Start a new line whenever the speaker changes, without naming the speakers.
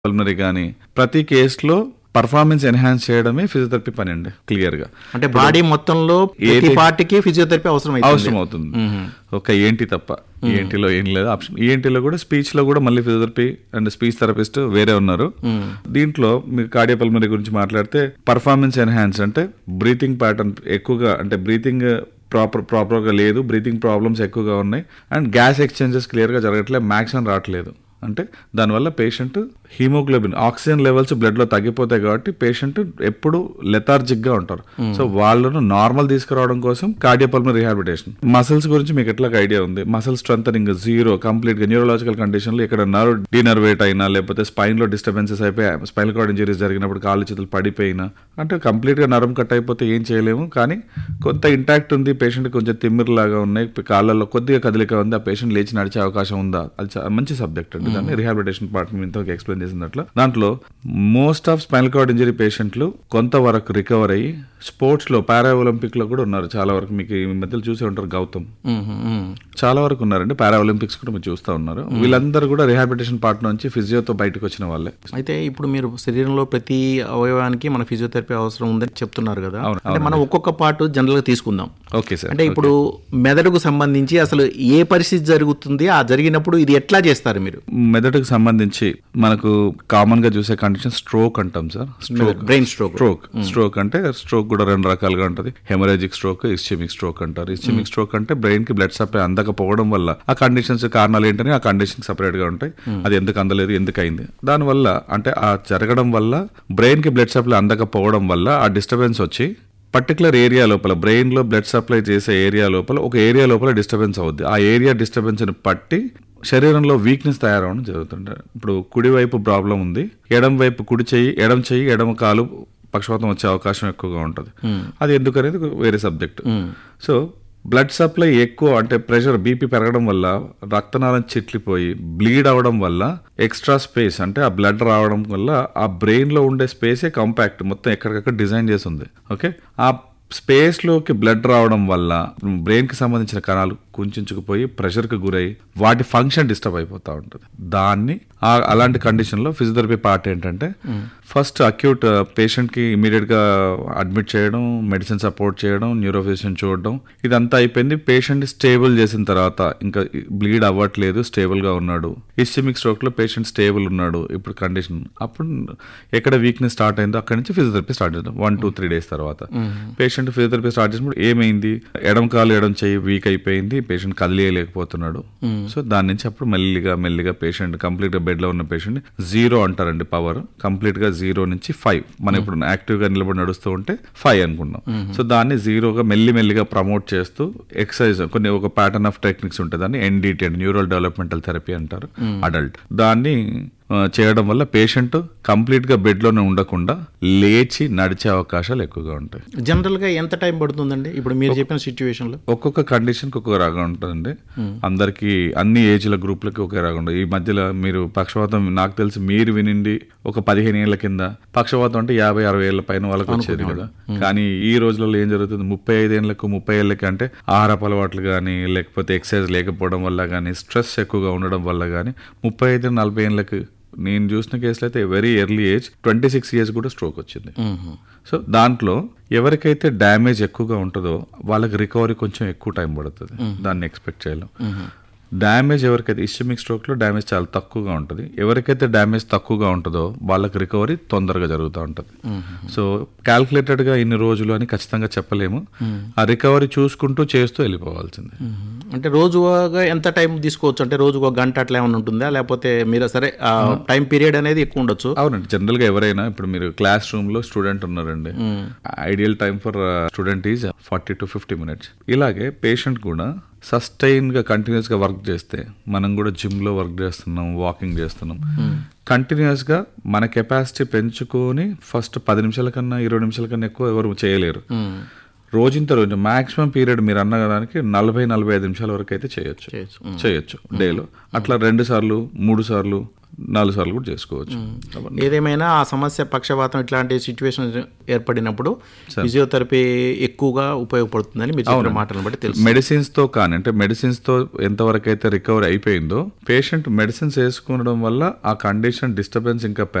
Pulmonary కానీ ప్రతి కేసులో పర్ఫార్మెన్స్ ఎన్హాన్స్ చేయడమే ఫిజియోథెరపీ పని అండి క్లియర్ గా
అంటే బాడీ మొత్తంలో ప్రతి
ఏది-
పార్టీకి ఫిజియోథెరపీ అవసరం అవుతుంది
అవసరం అవుతుంది ఒక ఏంటి తప్ప ఏంటిలో ఏం లేదు ఆప్షన్ ఏంటిలో కూడా స్పీచ్ లో కూడా మళ్ళీ ఫిజియోథెరపీ అండ్ స్పీచ్ థెరపిస్ట్ వేరే ఉన్నారు దీంట్లో మీరు కార్డియోపల్మరీ గురించి మాట్లాడితే పర్ఫార్మెన్స్ ఎన్హాన్స్ అంటే బ్రీతింగ్ ప్యాటర్న్ ఎక్కువగా అంటే బ్రీతింగ్ ప్రాపర్ ప్రాపర్గా లేదు బ్రీతింగ్ ప్రాబ్లమ్స్ ఎక్కువగా ఉన్నాయి అండ్ గ్యాస్ ఎక్స్చేంజెస్ క్లియర్గా జరగట్లేదు మ్యాక్సిమం రావట్లేదు అంటే దానివల్ల patient haemoglobin oxygen levels blood లో తగ్గిపోతాయి కాబట్టి పేషెంట్ ఎప్పుడు లెథార్జిక్ గా ఉంటారు సో వాళ్ళను నార్మల్ తీసుకురావడం కోసం కార్డియోపల్మరీ రిహాబిలిటేషన్ మసిల్స్ గురించి మీకు ఎట్లా ఐడియా ఉంది మసిల్ స్ట్రెంగ్ జీరో కంప్లీట్ గా న్యూరలాజికల్ కండిషన్ లో ఇక్కడ నర్వ్ డినర్వేట్ అయినా లేకపోతే స్పైన్ లో డిస్టర్బెన్సెస్ అయిపోయి స్పైనల్ కార్డ్ ఇంజరీస్ జరిగినప్పుడు కాళ్ళు చేతులు పడిపోయినా అంటే కంప్లీట్ గా నరం కట్ అయిపోతే ఏం చేయలేము కానీ కొంత ఇంటాక్ట్ ఉంది పేషెంట్ కొంచెం తిమ్మిరి లాగా ఉన్నాయి కాళ్ళల్లో కొద్దిగా కదలిక ఉంది ఆ పేషెంట్ లేచి నడిచే అవకాశం ఉందా అది చాలా మంచి సబ్జెక్ట్ అండి దాన్ని రిహాబిలిటేషన్ పార్ట్ మీద ఎక్స్ప్లెయిన్ చేసినట్లు దాంట్లో most of spinal cord injury పేషెంట్లు కొంతవరకు రికవర్ అయ్యి స్పోర్ట్స్ లో పారా ఒలింపిక్ లో కూడా ఉన్నారు చాలా వరకు మీకు ఈ మధ్యలో చూసే ఉంటారు గౌతమ్ చాలా వరకు ఉన్నారండి పారా ఒలింపిక్స్ కూడా మీరు చూస్తూ ఉన్నారు వీళ్ళందరూ కూడా రిహాబిలిటేషన్ పార్ట్ నుంచి ఫిజియోతో బయటకు వచ్చిన వాళ్ళే
అయితే ఇప్పుడు మీరు శరీరంలో ప్రతి అవయవానికి మన ఫిజియోథెరపీ అవసరం ఉందని చెప్తున్నారు కదా
అవును,
అంటే మనం ఒక్కొక్క పార్ట్ జనరల్ గా తీసుకుందాం
ఓకే సార్
అంటే ఇప్పుడు మెదడుకు సంబంధించి అసలు ఏ పరిస్థితి జరుగుతుంది ఆ జరిగినప్పుడు ఇది ఎట్లా చేస్తారు మీరు
మెదడుకు సంబంధించి మనకు కామన్ గా చూసే కండిషన్ స్ట్రోక్ అంటాం sir stroke
brain stroke
stroke stroke అంటే స్ట్రోక్ కూడా రెండు రకాలుగా ఉంటుంది హెమరేజిక్ స్ట్రోక్ ఇస్చెమిక్ స్ట్రోక్ అంటారు ఇస్చెమిక్ స్ట్రోక్ అంటే బ్రెయిన్ కి బ్లడ్ సప్లై అందకపోవడం వల్ల ఆ కండిషన్స్ కారణాలు ఏంటని ఆ కండిషన్ సపరేట్ గా ఉంటాయి అది ఎందుకు అందలేదు ఎందుకు అయింది దానివల్ల అంటే ఆ జరగడం వల్ల బ్రెయిన్ కి బ్లడ్ సప్లై అందకపోవడం వల్ల ఆ డిస్టర్బెన్స్ వచ్చి పర్టికులర్ ఏరియా లోపల బ్రెయిన్ లో బ్లడ్ సప్లై చేసే ఏరియా లోపల ఒక ఏరియా లోపల డిస్టర్బెన్స్ అవుద్ది ఆ ఏరియా డిస్టర్బెన్స్ ని పట్టి శరీరంలో వీక్నెస్ తయారవడం జరుగుతుంది ఇప్పుడు కుడివైపు ప్రాబ్లం ఉంది ఎడం వైపు కుడి చెయ్యి ఎడం చెయ్యి ఎడమ కాలు పక్షవాతం వచ్చే అవకాశం ఎక్కువగా ఉంటుంది అది ఎందుకనేది వేరే సబ్జెక్ట్ సో బ్లడ్ సప్లై ఎక్కువ అంటే ప్రెషర్ బీపీ పెరగడం వల్ల రక్తనాళం చిట్లిపోయి బ్లీడ్ అవడం వల్ల ఎక్స్ట్రా స్పేస్ అంటే ఆ బ్లడ్ రావడం వల్ల ఆ బ్రెయిన్ లో ఉండే స్పేసే కాంపాక్ట్ మొత్తం ఎక్కడికక్కడ డిజైన్ చేసి ఉంది ఓకే ఆ స్పేస్ లోకి బ్లడ్ రావడం వల్ల బ్రెయిన్ కి సంబంధించిన కణాలు కుంచుకుపోయి ప్రెషర్ కి గురై వాటి ఫంక్షన్ డిస్టర్బ్ అయిపోతా ఉంటుంది దాన్ని ఆ- అలాంటి కండిషన్ లో ఫిజియోథెరపీ పార్ట్ ఏంటంటే ఫస్ట్ అక్యూట్ పేషెంట్ కి ఇమీడియట్ గా అడ్మిట్ చేయడం మెడిసిన్ సపోర్ట్ చేయడం న్యూరోఫిజిషియన్ చూడడం ఇదంతా అయిపోయింది పేషెంట్ స్టేబుల్ చేసిన తర్వాత ఇంకా బ్లీడ్ అవ్వట్లేదు స్టేబుల్ గా ఉన్నాడు ఇస్టమిక్ స్ట్రోక్ లో పేషెంట్ స్టేబుల్ ఉన్నాడు ఇప్పుడు కండిషన్ అప్పుడు ఎక్కడ వీక్నెస్ స్టార్ట్ అయిందో అక్కడి నుంచి ఫిజియోథెరపీ స్టార్ట్ చేద్దాం వన్ టూ త్రీ డేస్ తర్వాత పేషెంట్ ఫిజియోథెరపీ స్టార్ట్ చేసినప్పుడు ఏమైంది ఎడం కాలు ఎడం చేయి వీక్ అయిపోయింది పేషెంట్ కదిలేయలేకపోతున్నాడు సో దాని నుంచి అప్పుడు మెల్లిగా మెల్లిగా పేషెంట్ కంప్లీట్ గా బెడ్ లో ఉన్న పేషెంట్ జీరో అంటారండి పవర్ కంప్లీట్ గా జీరో నుంచి ఫైవ్ మనం ఇప్పుడు యాక్టివ్ గా నిలబడి నడుస్తూ ఉంటే ఫైవ్ అనుకున్నాం సో దాన్ని జీరోగా మెల్లి మెల్లిగా ప్రమోట్ చేస్తూ ఎక్సర్సైజ్ కొన్ని ఒక ప్యాటర్న్ ఆఫ్ టెక్నిక్స్ ఉంటుంది దాన్ని ఎన్డిటి అంటే న్యూరల్ డెవలప్మెంటల్ థెరపీ అంటారు అడల్ట్ దాన్ని ఆ, చేయడం వల్ల పేషెంట్ కంప్లీట్ గా బెడ్ లోనే ఉండకుండా లేచి నడిచే అవకాశాలు ఎక్కువగా ఉంటాయి
జనరల్ గా ఎంత టైం పడుతుందండి ఇప్పుడు మీరు చెప్పిన సిచ్యువేషన్ లో
ఒక్కొక్క కండిషన్ కి ఒక్కొక్క రాగా ఉంటుందండి అందరికి అన్ని ఏజ్ల గ్రూప్లకి ఒకే రాగా ఉంటుంది ఈ మధ్యలో మీరు పక్షవాతం నాకు తెలిసి మీరు వినిండి ఒక పదిహేను ఏళ్ల కింద పక్షవాతం అంటే యాభై అరవై ఏళ్ల పైన వాళ్ళకి వచ్చేది కదా కానీ ఈ రోజులలో ఏం జరుగుతుంది ముప్పై ఐదేళ్లకు ముప్పై ఏళ్ళకి అంటే ఆహారపు అలవాట్లు కానీ లేకపోతే ఎక్సర్సైజ్ లేకపోవడం వల్ల కానీ స్ట్రెస్ ఎక్కువగా ఉండడం వల్ల కానీ ముప్పై ఐదు నలభై ఏళ్ళకి నేను చూసిన కేసులు అయితే very early age twenty six years కూడా స్ట్రోక్ వచ్చింది సో దాంట్లో ఎవరికైతే డ్యామేజ్ ఎక్కువగా ఉంటుందో వాళ్ళకి రికవరీ కొంచెం ఎక్కువ టైం పడుతుంది దాన్ని ఎక్స్పెక్ట్ చేయలేం డ్యామేజ్ ఎవరికైతే ఇస్టమిక్ స్ట్రోక్ లో డ్యామేజ్ చాలా తక్కువగా ఉంటుంది ఎవరికైతే డ్యామేజ్ తక్కువగా ఉంటుందో వాళ్ళకి రికవరీ తొందరగా జరుగుతూ ఉంటుంది సో క్యాల్కులేటెడ్ గా ఇన్ని రోజులు అని ఖచ్చితంగా చెప్పలేము ఆ రికవరీ చూసుకుంటూ చేస్తూ వెళ్ళిపోవాల్సిందే
అంటే రోజుగా ఎంత టైం తీసుకోవచ్చు అంటే రోజుకు ఒక గంట అట్లా ఏమైనా ఉంటుందా లేకపోతే మీరు సరే ఆ టైం పీరియడ్ అనేది ఎక్కువ ఉండొచ్చు
అవునండి జనరల్ గా ఎవరైనా ఇప్పుడు మీరు క్లాస్ రూమ్ లో స్టూడెంట్ ఉన్నారండి ideal time for student is forty to fifty minutes ఇలాగే పేషెంట్ కూడా సస్టైన్ గా కంటిన్యూస్ గా వర్క్ చేస్తే మనం కూడా జిమ్ లో వర్క్ చేస్తున్నాం వాకింగ్ చేస్తున్నాం కంటిన్యూస్ గా మన కెపాసిటీ పెంచుకొని ఫస్ట్ పది నిమిషాల కన్నా ఇరవై నిమిషాల కన్నా ఎక్కువ ఎవరు చేయలేరు రోజుంత రోజు మాక్సిమం పీరియడ్ మీరు అన్న దానికి నలభై నలభై ఐదు నిమిషాల వరకు అయితే చేయొచ్చు
చేయొచ్చు.
చేయొచ్చు డేలో అట్లా రెండు సార్లు మూడు సార్లు నాలుగు సార్లు కూడా చేసుకోవచ్చు
ఏదేమైనా ఆ సమస్య పక్షవాతం ఇట్లాంటి సిచ్యువేషన్ ఏర్పడినప్పుడు ఫిజియోథెరపీ ఎక్కువగా ఉపయోగపడుతుందని మీరు చెప్పిన మాటలను బట్టి తెలుసు
మెడిసిన్స్ తో కానీ అంటే మెడిసిన్స్ తో ఎంతవరకు అయితే రికవర్ అయిపోయిందో పేషెంట్ మెడిసిన్స్ వేసుకోవడం వల్ల ఆ కండిషన్ డిస్టర్బెన్స్ ఇంకా